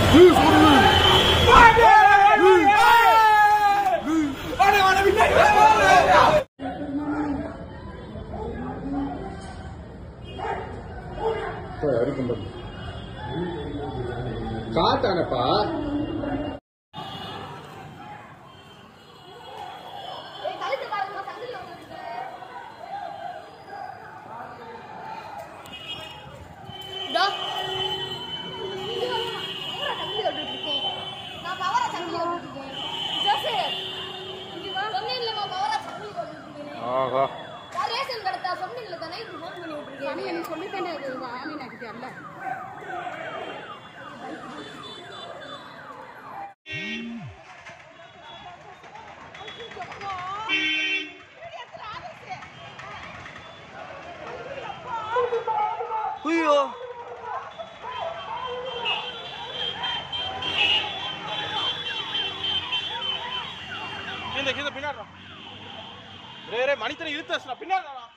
காட்டானப்பா கழுத்து பாருங்க சங்கிலி வந்துருக்கு இதோ பவரா சங்கிலி ஓட்டிட்டு இருக்கேன் நான் பவரா சங்கிலி ஓட்டிட்டு இருக்கேன் ஜோசப் இங்க வா சொன்னீங்களா பவரா சங்கிலி ஓட்டிட்டு இருக்கேன் ஆஹா நான் ரேஷன் கடத்தா சொன்னீங்களா தானே இப்ப ஃபோன் பண்ணி விட்டுருக்கேன் நீ எனக்கு சொல்லித்தானே அது ஆமீன் ஆக்கிட்டியல்ல ஐயோ இந்த கீழே பின்னாடி ரே ரே மணித்தனை இழுத்து பின்னாடி